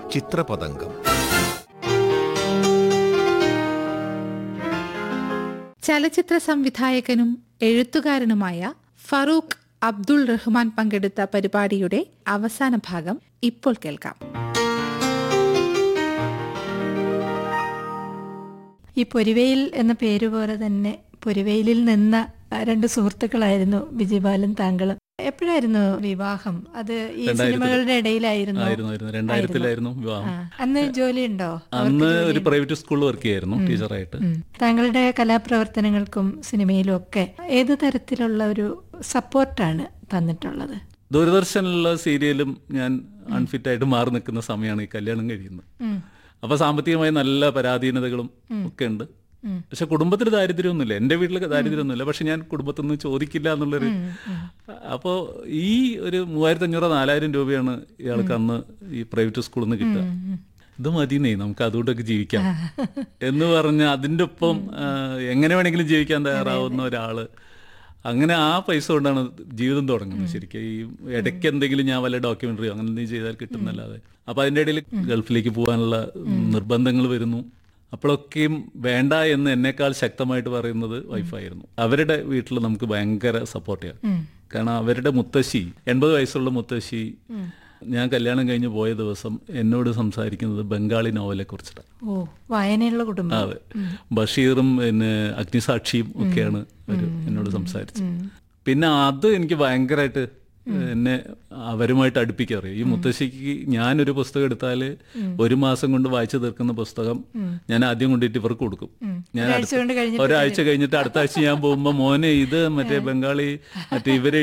ചിത്രപതംഗം ചലച്ചിത്ര സംവിധായകനും എഴുത്തുകാരനുമായ ഫറൂഖ് അബ്ദുൾ റഹ്മാൻ പങ്കെടുത്ത പരിപാടിയുടെ അവസാന ഭാഗം ഇപ്പോൾ കേൾക്കാം ഈ പൊരുവയിൽ എന്ന പേര് പോലെ തന്നെ പൊരുവയിലിൽ നിന്ന രണ്ട് സുഹൃത്തുക്കളായിരുന്നു വിജയബാലൻ താങ്കളും എപ്പോഴായിരുന്നു വിവാഹം അത് ഈ രണ്ടായിരത്തിൽ. സിനിമകളുടെ ഇടയിലായിരുന്നു ആയിരുന്നു ആയിരുന്നു രണ്ടായിരത്തിലായിരുന്നു വിവാഹം ആ. അന്ന് ജോലിയുണ്ടോ അന്ന് ഒരു പ്രൈവറ്റ് സ്കൂളിൽ വർക്ക് ചെയ്യായിരുന്നു ടീച്ചറായിട്ട് ഉം. താങ്കളുടെ കലാപ്രവർത്തനങ്ങൾക്കും സിനിമയിലും ഒക്കെ ഏത് തരത്തിലുള്ള ഒരു സപ്പോർട്ടാണ് തന്നിട്ടുള്ളത് ദൂരദർശനിലുള്ള സീരിയലും ഞാൻ അൺഫിറ്റ് ആയിട്ട് മാറി നിൽക്കുന്ന സമയമാണ് ഈ കല്യാണം കഴിയുന്നത് ഉം. അപ്പൊ സാമ്പത്തികമായി നല്ല പരാധീനതകളും ഒക്കെ ഉണ്ട് പക്ഷെ കുടുംബത്തിൽ ദാരിദ്ര്യമൊന്നുമില്ല എൻ്റെ വീട്ടിൽ ദാരിദ്ര്യമൊന്നുമില്ല പക്ഷെ ഞാൻ കുടുംബത്തിൽ നിന്ന് ചോദിക്കില്ല എന്നുള്ളൊരു അപ്പോൾ ഈ ഒരു മൂവായിരത്തി അഞ്ഞൂറ് നാലായിരം രൂപയാണ് ഇയാൾക്ക് അന്ന് ഈ പ്രൈവറ്റ് സ്കൂളിൽ നിന്ന് കിട്ടുക ഇത് മതിന്നേ നമുക്ക് അതുകൊണ്ടൊക്കെ ജീവിക്കാം എന്ന് പറഞ്ഞ് അതിൻ്റെ ഒപ്പം ആ, എങ്ങനെ വേണമെങ്കിലും ജീവിക്കാൻ തയ്യാറാവുന്ന ഒരാള് അങ്ങനെ ആ പൈസ കൊണ്ടാണ് ജീവിതം തുടങ്ങുന്നത് ശരിക്കും ഈ ഇടയ്ക്ക് എന്തെങ്കിലും ഞാൻ വല്ല ഡോക്യുമെന്ററിയോ അങ്ങനെ എന്തെങ്കിലും ചെയ്താൽ കിട്ടുന്നല്ലാതെ അപ്പൊ അതിന്റെ ഇടയിൽ ഗൾഫിലേക്ക് പോകാനുള്ള നിർബന്ധങ്ങൾ വരുന്നു അപ്പോഴൊക്കെയും വേണ്ട എന്ന് എന്നെക്കാൾ ശക്തമായിട്ട് പറയുന്നത് വൈഫായിരുന്നു അവരുടെ വീട്ടിൽ നമുക്ക് ഭയങ്കര സപ്പോർട്ട് ചെയ്യാം കാരണം അവരുടെ മുത്തശ്ശി എൺപത് വയസ്സുള്ള മുത്തശ്ശി ഞാൻ കല്യാണം കഴിഞ്ഞ് പോയ ദിവസം എന്നോട് സംസാരിക്കുന്നത് ബംഗാളി നോവലെ കുറിച്ചിട്ടാണ് ഓ വായനയുള്ള കുടുംബം അതെ ബഷീറും പിന്നെ അഗ്നിസാക്ഷിയും ഒക്കെയാണ് അവർ എന്നോട് സംസാരിച്ചത് പിന്നെ അത് എനിക്ക് ഭയങ്കരമായിട്ട് എന്നെ അവരുമായിട്ട് അടുപ്പിക്കാറിയ ഈ മുത്തശ്ശിക്ക് ഞാനൊരു പുസ്തകം എടുത്താൽ ഒരു മാസം കൊണ്ട് വായിച്ചു തീർക്കുന്ന പുസ്തകം ഞാൻ ആദ്യം കൊണ്ടിട്ട് ഇവർക്ക് കൊടുക്കും ഞാൻ ഒരാഴ്ച കൊണ്ട് അടുത്ത- കഴിഞ്ഞിട്ട് ഒരാഴ്ച കഴിഞ്ഞിട്ട് അടുത്ത ആഴ്ച ഞാൻ പോകുമ്പോൾ മോനെ ഇത് മറ്റേ ബംഗാളി മറ്റേ ഇവരെ